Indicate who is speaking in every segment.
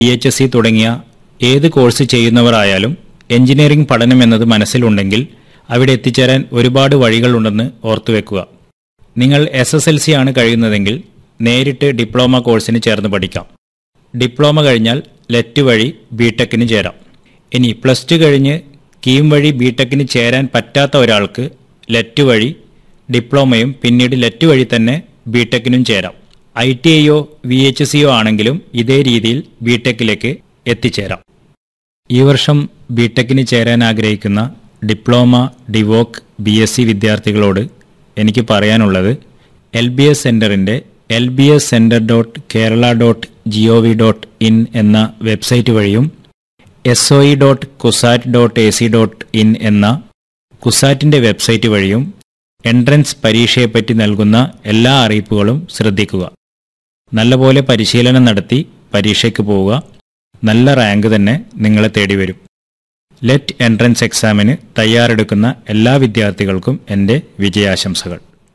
Speaker 1: P H S C തുടങ്ങിയ ഏത് course ചെയ്യുന്നവരായാലും engineering പഠനം എന്നത് മനസ്സിലുണ്ടെങ്കിൽ അവിടെ എത്തിച്ചേരാൻ ഒരുപാട് വഴികളുണ്ടെന്ന് ഓർത്തുവെക്കുക നിങ്ങൾ എസ് എസ് എൽ സി ആണ് കഴിയുന്നതെങ്കിൽ നേരിട്ട് ഡിപ്ലോമ കോഴ്സിന് ചേർന്ന് പഠിക്കാം ഡിപ്ലോമ കഴിഞ്ഞാൽ ലെറ്റ് വഴി ബിടെക്കിന് ചേരാം ഇനി പ്ലസ് ടു കഴിഞ്ഞ് കീം വഴി ബിടെക്കിന് ചേരാൻ പറ്റാത്ത ഒരാൾക്ക് ലെറ്റ് വഴി ഡിപ്ലോമയും പിന്നീട് ലെറ്റ് വഴി തന്നെ ബിടെക്കിനും ചേരാം ഐ ടി ഐയോ വി എച്ച് സിയോ ആണെങ്കിലും ഇതേ രീതിയിൽ ബിടെക്കിലേക്ക് എത്തിച്ചേരാം ഈ വർഷം ബിടെക്കിന് ചേരാൻ ആഗ്രഹിക്കുന്ന diploma D Voc B S C വിദ്യാർത്ഥികളോട് എനിക്ക് പറയാനുള്ളത് എൽ ബി എസ് സെൻറ്ററിൻ്റെ L B S centre dot Kerala dot G O V dot in എന്ന വെബ്സൈറ്റ് വഴിയും S O E dot Cusat dot A C dot in എന്ന കുസാറ്റിൻ്റെ വെബ്സൈറ്റ് വഴിയും എൻട്രൻസ് പരീക്ഷയെപ്പറ്റി നൽകുന്ന എല്ലാ അറിയിപ്പുകളും ശ്രദ്ധിക്കുക നല്ലപോലെ പരിശീലനം നടത്തി പരീക്ഷയ്ക്ക് പോവുക നല്ല റാങ്ക് തന്നെ നിങ്ങളെ തേടി വരും ലെറ്റ് എൻട്രൻസ് എക്സാമിന് തയ്യാറെടുക്കുന്ന എല്ലാ വിദ്യാർത്ഥികൾക്കും എൻ്റെ വിജയാശംസകൾ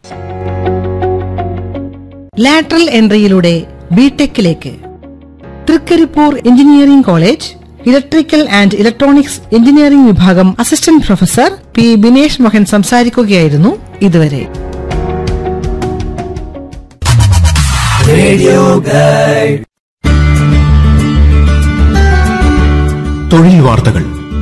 Speaker 2: ലാറ്ററൽ എൻട്രിയിലൂടെ ബിടെക്കിലേക്ക് Trikaripur engineering college electrical and electronics engineering വിഭാഗം assistant professor P Binesh Mohan സംസാരിക്കുകയായിരുന്നു ഇതുവരെ
Speaker 3: തൊഴിൽ വാർത്തകൾ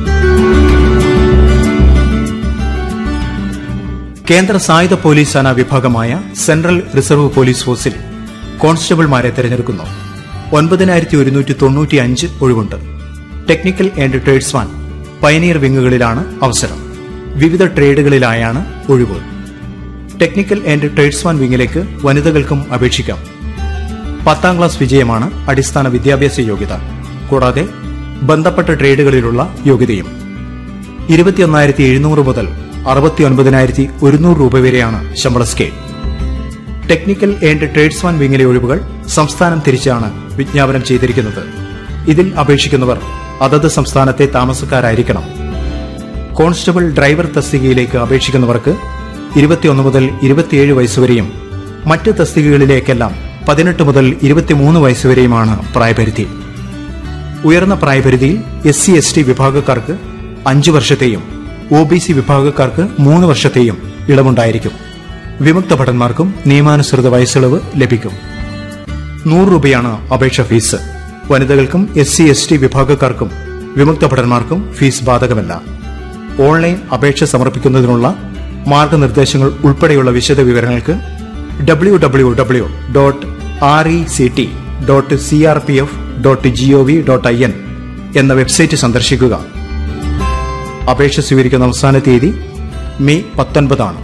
Speaker 3: കേന്ദ്ര സായുധ പോലീസ് സേനാ വിഭാഗമായ സെൻട്രൽ റിസർവ് പോലീസ് ഫോഴ്സിൽ കോൺസ്റ്റബിൾമാരെ തെരഞ്ഞെടുക്കുന്നു ഒൻപതിനായിരത്തി ഒരുന്നൂറ്റി തൊണ്ണൂറ്റി അഞ്ച് ഒഴിവുണ്ട് ടെക്നിക്കൽ ആൻഡ് ട്രേഡ്സ്മാൻ പയനീർ വിങ്ങുകളിലാണ് അവസരം വിവിധ ട്രേഡുകളിലായാണ് ഒഴിവ് ടെക്നിക്കൽ ആൻഡ് ട്രേഡ്സ്മാൻ വിങ്ങിലേക്ക് വനിതകൾക്കും അപേക്ഷിക്കാം പത്താം ക്ലാസ് വിജയമാണ് അടിസ്ഥാന വിദ്യാഭ്യാസ യോഗ്യത കൂടാതെ ബന്ധപ്പെട്ട ട്രേഡുകളിലുള്ള യോഗ്യതയും ഇരുപത്തിയൊന്നായിരത്തി എഴുന്നൂറ് മുതൽ അറുപത്തി ഒൻപതിനായിരത്തി ഒരുന്നൂറ് രൂപ വരെയാണ് ശമ്പള സ്കെയിൽ ടെക്നിക്കൽ ആൻഡ് ട്രേഡ്സ്മാൻ വിങ്ങിലെ ഒഴിവുകൾ സംസ്ഥാനം തിരിച്ചാണ് വിജ്ഞാപനം ചെയ്തിരിക്കുന്നത് ഇതിൽ അപേക്ഷിക്കുന്നവർ അതത് സംസ്ഥാനത്തെ താമസക്കാരായിരിക്കണം കോൺസ്റ്റബിൾ ഡ്രൈവർ തസ്തികയിലേക്ക് അപേക്ഷിക്കുന്നവർക്ക് ഇരുപത്തിയൊന്ന് മുതൽ ഇരുപത്തിയേഴ് വയസ്സുവരെയും മറ്റ് തസ്തികകളിലേക്കെല്ലാം പതിനെട്ട് മുതൽ ഇരുപത്തിമൂന്ന് വയസ്സുവരെയുമാണ് പ്രായപരിധി ഉയർന്ന പ്രായപരിധിയിൽ എസ് സി എസ് ടി വിഭാഗക്കാർക്ക് അഞ്ചു വർഷത്തെയും ഒ ബി സി വിഭാഗക്കാർക്ക് മൂന്ന് വർഷത്തെയും ഇളവുണ്ടായിരിക്കും വിമുക്ത ഭടന്മാർക്കും നിയമാനുസൃത വയസ്സിളവ് ലഭിക്കും നൂറ് രൂപയാണ് അപേക്ഷ ഫീസ് വനിതകൾക്കും എസ് സി എസ് ടി വിഭാഗക്കാർക്കും വിമുക്ത ഭടന്മാർക്കും ഫീസ് ബാധകമല്ല ഓൺലൈൻ അപേക്ഷ സമർപ്പിക്കുന്നതിനുള്ള മാർഗനിർദ്ദേശങ്ങൾ ഉൾപ്പെടെയുള്ള വിശദ വിവരങ്ങൾക്ക് W W W dot R E C T dot C R P F dot G O V dot I N എന്ന വെബ്സൈറ്റ് സന്ദർശിക്കുക അപേക്ഷ സ്വീകരിക്കുന്ന അവസാന തീയതി മെയ് പത്തൊൻപതാണ്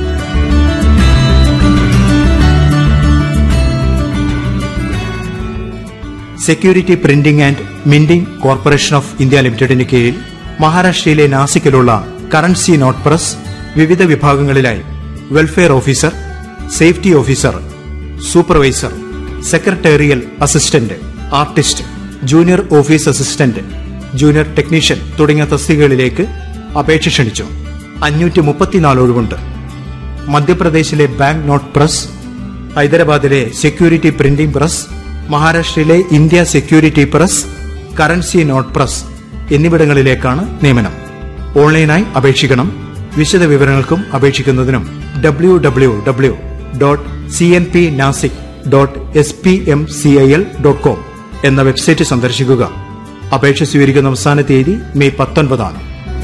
Speaker 3: security printing and minting corporation of India ലിമിറ്റഡിന് കീഴിൽ മഹാരാഷ്ട്രയിലെ നാസിക്കിലുള്ള കറൻസി നോട്ട് പ്രസ് വിവിധ വിഭാഗങ്ങളിലായി welfare officer safety officer supervisor secretarial assistant artist junior office assistant junior technician തുടങ്ങിയ തസ്തികകളിലേക്ക് അപേക്ഷ ക്ഷണിച്ചു അഞ്ഞൂറ്റി മുപ്പത്തിനാല് ഒഴിവുണ്ട് മധ്യപ്രദേശിലെ ബാങ്ക് നോട്ട് പ്രസ് ഹൈദരാബാദിലെ സെക്യൂരിറ്റി പ്രിന്റിംഗ് പ്രസ് മഹാരാഷ്ട്രയിലെ India security press currency note press എന്നിവിടങ്ങളിലേക്കാണ് നിയമനം ഓൺലൈനായി അപേക്ഷിക്കണം വിശദ വിവരങ്ങൾക്കും അപേക്ഷിക്കുന്നതിനും W W W dot C N P Nashik dot S P M C I L dot com എന്ന വെബ്സൈറ്റ് സന്ദർശിക്കുക അപേക്ഷ സ്വീകരിക്കുന്ന അവസാന തീയതി മെയ് പത്തൊൻപതാണ്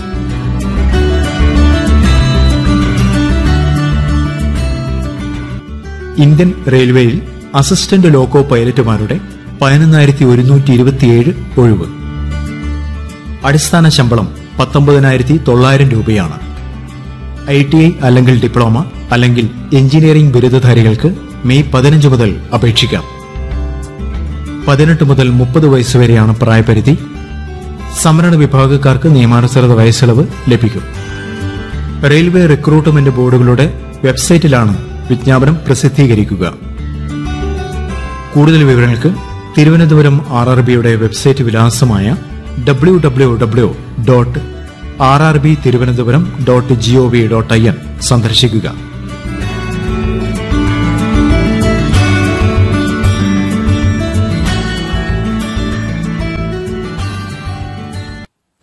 Speaker 3: ഇന്ത്യൻ റെയിൽവേയിൽ അസിസ്റ്റന്റ് ലോക്കോ പൈലറ്റുമാരുടെ പതിനൊന്നായിരത്തി ഒരുന്നൂറ്റി ഇരുപത്തിയേഴ് ഒഴിവ് അടിസ്ഥാന ശമ്പളം പത്തൊമ്പതിനായിരത്തി തൊള്ളായിരം രൂപയാണ് ഐ ടി ഐ അല്ലെങ്കിൽ ഡിപ്ലോമ അല്ലെങ്കിൽ എഞ്ചിനീയറിംഗ് ബിരുദധാരികൾക്ക് മെയ് പതിനഞ്ച് മുതൽ അപേക്ഷിക്കാം പതിനെട്ട് മുതൽ മുപ്പത് വയസ്സുവരെയാണ് പ്രായപരിധി സംവരണ വിഭാഗക്കാർക്ക് നിയമാനുസൃത വയസ്സിളവ് ലഭിക്കും റെയിൽവേ റിക്രൂട്ട്മെന്റ് ബോർഡുകളുടെ വെബ്സൈറ്റിലാണ് വിജ്ഞാപനം പ്രസിദ്ധീകരിക്കുക കൂടുതൽ വിവരങ്ങൾക്ക് തിരുവനന്തപുരം ആർ ആർ ബിയുടെ വെബ്സൈറ്റ് വിലാസമായ W W W dot R R B Thiruvananthapuram dot G O V dot I N സന്ദർശിക്കുക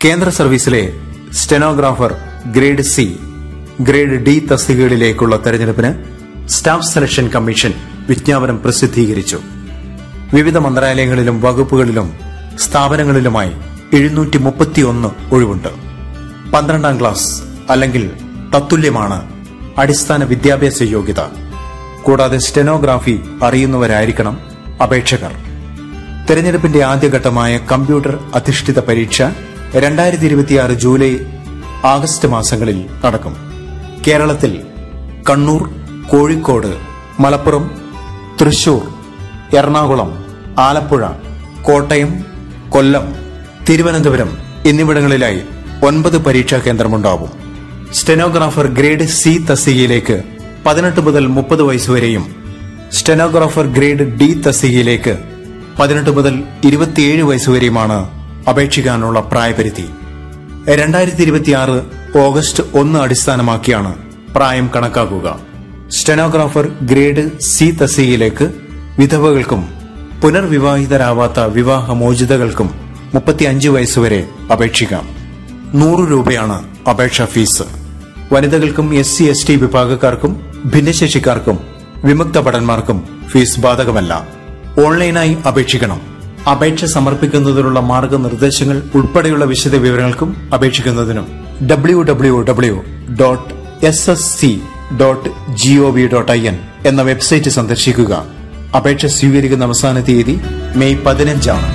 Speaker 3: കേന്ദ്ര സർവീസിലെ stenographer grade C grade D തസ്തികകളിലേക്കുള്ള തെരഞ്ഞെടുപ്പിന് സ്റ്റാഫ് സെലക്ഷൻ കമ്മീഷൻ വിജ്ഞാപനം പ്രസിദ്ധീകരിച്ചു വിവിധ മന്ത്രാലയങ്ങളിലും വകുപ്പുകളിലും സ്ഥാപനങ്ങളിലുമായി എഴുന്നൂറ്റി മുപ്പത്തിയൊന്ന് ഒഴിവുണ്ട് പന്ത്രണ്ടാം ക്ലാസ് അല്ലെങ്കിൽ തത്തുല്യമാണ് അടിസ്ഥാന വിദ്യാഭ്യാസ യോഗ്യത കൂടാതെ സ്റ്റെനോഗ്രാഫി അറിയുന്നവരായിരിക്കണം അപേക്ഷകർ തെരഞ്ഞെടുപ്പിന്റെ ആദ്യഘട്ടമായ കമ്പ്യൂട്ടർ അധിഷ്ഠിത പരീക്ഷ രണ്ടായിരത്തി ഇരുപത്തിയാറ് ജൂലൈ ആഗസ്റ്റ് മാസങ്ങളിൽ നടക്കും കേരളത്തിൽ കണ്ണൂർ കോഴിക്കോട് മലപ്പുറം തൃശൂർ എറണാകുളം ആലപ്പുഴ കോട്ടയം കൊല്ലം തിരുവനന്തപുരം എന്നിവിടങ്ങളിലായി ഒൻപത് പരീക്ഷാ കേന്ദ്രമുണ്ടാവും സ്റ്റെനോഗ്രാഫർ ഗ്രേഡ് സി തസ്തികയിലേക്ക് പതിനെട്ട് മുതൽ മുപ്പത് വയസ്സുവരെയും സ്റ്റെനോഗ്രാഫർ ഗ്രേഡ് ഡി തസ്തികയിലേക്ക് പതിനെട്ട് മുതൽ ഇരുപത്തിയേഴ് വയസ്സുവരെയുമാണ് അപേക്ഷിക്കാനുള്ള പ്രായപരിധി രണ്ടായിരത്തി ഇരുപത്തിയാറ് ഓഗസ്റ്റ് ഒന്ന് അടിസ്ഥാനമാക്കിയാണ് പ്രായം കണക്കാക്കുക സ്റ്റെനോഗ്രാഫർ ഗ്രേഡ് സി തസ്തികയിലേക്ക് വിധവകൾക്കും പുനർവിവാഹിതരാവാത്ത വിവാഹമോചിതകൾക്കും മുപ്പത്തിയഞ്ച് വയസ്സുവരെ അപേക്ഷിക്കാം നൂറ് രൂപയാണ് അപേക്ഷാ ഫീസ് വനിതകൾക്കും എസ് സി എസ് ടി വിഭാഗക്കാർക്കും ഭിന്നശേഷിക്കാർക്കും വിമുക്ത ഭടന്മാർക്കും ഫീസ് ബാധകമല്ല ഓൺലൈനായി അപേക്ഷിക്കണം അപേക്ഷ സമർപ്പിക്കുന്നതിനുള്ള മാർഗനിർദ്ദേശങ്ങൾ ഉൾപ്പെടെയുള്ള വിശദ വിവരങ്ങൾക്കും അപേക്ഷിക്കുന്നതിനും W W W dot S S C dot G O V dot I N എന്ന വെബ്സൈറ്റ് സന്ദർശിക്കുക അപേക്ഷ സ്വീകരിക്കുന്ന അവസാന തീയതി മെയ് പതിനഞ്ചാണ്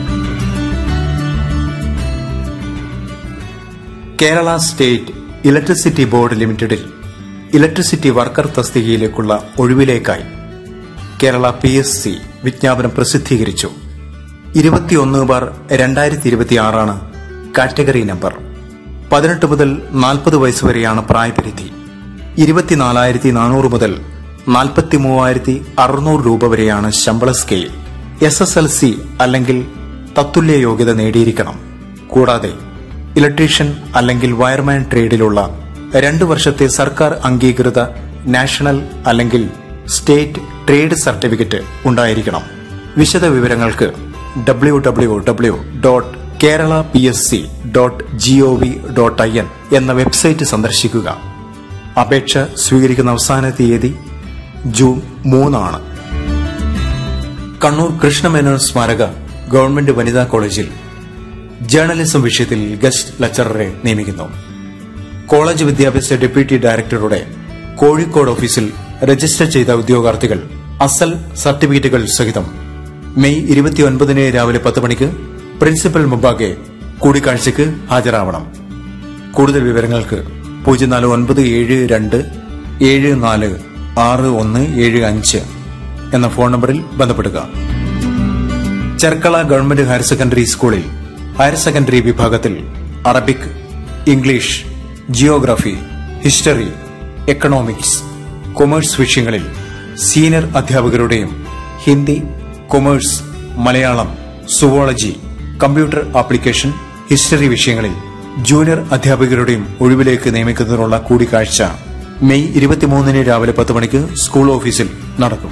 Speaker 3: കേരള സ്റ്റേറ്റ് ഇലക്ട്രിസിറ്റി ബോർഡ് ലിമിറ്റഡിൽ ഇലക്ട്രിസിറ്റി വർക്കർ തസ്തികയിലേക്കുള്ള ഒഴിവിലേക്കായി കേരള പി എസ് സി വിജ്ഞാപനം പ്രസിദ്ധീകരിച്ചു ഇരുപത്തിയൊന്ന് ബാർ രണ്ടായിരത്തി ഇരുപത്തിയാറാണ് കാറ്റഗറി നമ്പർ പതിനെട്ട് മുതൽ നാൽപ്പത് വയസ്സുവരെയാണ് പ്രായപരിധി ഇരുപത്തിനാലായിരത്തി നാനൂറ് മുതൽ നാൽപ്പത്തി മൂവായിരത്തി അറുന്നൂറ് രൂപ വരെയാണ് ശമ്പള scale S S L C അല്ലെങ്കിൽ തത്തുല്യ യോഗ്യത നേടിയിരിക്കണം കൂടാതെ ഇലക്ട്രീഷ്യൻ അല്ലെങ്കിൽ വയർമാൻ ട്രേഡിലുള്ള രണ്ടു വർഷത്തെ സർക്കാർ അംഗീകൃത നാഷണൽ അല്ലെങ്കിൽ സ്റ്റേറ്റ് ട്രേഡ് സർട്ടിഫിക്കറ്റ് ഉണ്ടായിരിക്കണം വിശദ വിവരങ്ങൾക്ക് W W W dot Kerala P S C dot G O V dot I N എന്ന വെബ്സൈറ്റ് സന്ദർശിക്കുക അപേക്ഷ സ്വീകരിക്കുന്ന അവസാന തീയതി ജൂൺ മൂന്നാണ് കണ്ണൂർ കൃഷ്ണമേനോൻ സ്മാരക ഗവൺമെന്റ് വനിതാ കോളേജിൽ ജേർണലിസം വിഷയത്തിൽ ഗസ്റ്റ് ലെക്ചററെ നിയമിക്കുന്നു കോളേജ് വിദ്യാഭ്യാസ ഡെപ്യൂട്ടി ഡയറക്ടറുടെ കോഴിക്കോട് ഓഫീസിൽ രജിസ്റ്റർ ചെയ്ത ഉദ്യോഗാർത്ഥികൾ അസൽ സർട്ടിഫിക്കറ്റുകൾ സഹിതം മെയ് ഇരുപത്തിയൊൻപതിന് രാവിലെ പത്ത് മണിക്ക് പ്രിൻസിപ്പൽ മുമ്പാകെ കൂടിക്കാഴ്ചയ്ക്ക് ഹാജരാവണം കൂടുതൽ വിവരങ്ങൾക്ക് പൂജ്യം നാല് ഒൻപത് ഏഴ് രണ്ട് ഏഴ് നാല് ആറ് ഒന്ന് ഏഴ് അഞ്ച് എന്ന ഫോൺ നമ്പറിൽ ബന്ധപ്പെടുക ചെർക്കള ഗവൺമെന്റ് ഹയർ സെക്കൻഡറി സ്കൂളിൽ ഹയർ സെക്കൻഡറി വിഭാഗത്തിൽ Arabic English geography history economics commerce വിഷയങ്ങളിൽ സീനിയർ അധ്യാപകരുടെയും Hindi commerce Malayalam zoology computer application history വിഷയങ്ങളിൽ ജൂനിയർ അധ്യാപകരുടെയും ഒഴിവിലേക്ക് നിയമിക്കുന്നതിനുള്ള കൂടിക്കാഴ്ച മെയ് ഇരുപത്തിമൂന്നിന് രാവിലെ പത്ത് മണിക്ക് സ്കൂൾ ഓഫീസിൽ നടക്കും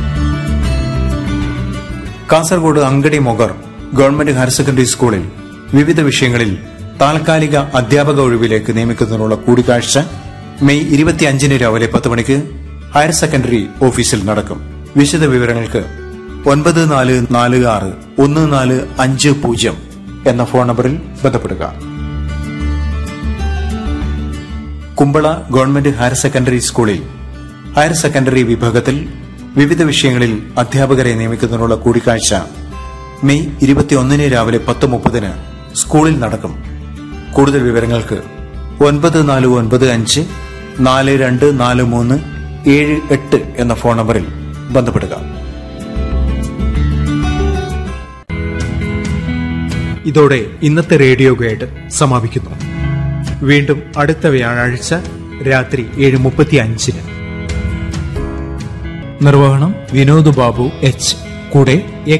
Speaker 3: Kasaragod Angadimogar government higher secondary സ്കൂളിൽ വിവിധ വിഷയങ്ങളിൽ താൽക്കാലിക അധ്യാപക ഒഴിവിലേക്ക് നിയമിക്കുന്നതിനുള്ള കൂടിക്കാഴ്ച മെയ് ഇരുപത്തിയഞ്ചിന് രാവിലെ പത്ത് മണിക്ക് ഹയർ സെക്കൻഡറി ഓഫീസിൽ നടക്കും വിശദ വിവരങ്ങൾക്ക് ഒൻപത് നാല് നാല് ആറ് ഒന്ന് നാല് അഞ്ച് പൂജ്യം എന്ന ഫോൺ നമ്പറിൽ ബന്ധപ്പെടുക കുമ്പള ഗവൺമെന്റ് ഹയർ സെക്കൻഡറി സ്കൂളിൽ ഹയർ സെക്കൻഡറി വിഭാഗത്തിൽ വിവിധ വിഷയങ്ങളിൽ അധ്യാപകരെ നിയമിക്കുന്നതിനുള്ള കൂടിക്കാഴ്ച മെയ് ഇരുപത്തിയൊന്നിന് രാവിലെ പത്ത് മുപ്പതിന് സ്കൂളിൽ നടക്കും കൂടുതൽ വിവരങ്ങൾക്ക് ഒൻപത് നാല് ഒൻപത് അഞ്ച് നാല് രണ്ട് നാല് മൂന്ന് ഏഴ് എട്ട് എന്ന ഫോൺ നമ്പറിൽ ബന്ധപ്പെടുക ഇതോടെ ഇന്നത്തെ റേഡിയോ ഗൈഡ് സമാപിക്കുന്നു വീണ്ടും അടുത്ത വ്യാഴാഴ്ച രാത്രി ഏഴ് മുപ്പത്തി അഞ്ചിന് നിർവഹണം വിനോദ് ബാബു എച്ച് കൂടെ എ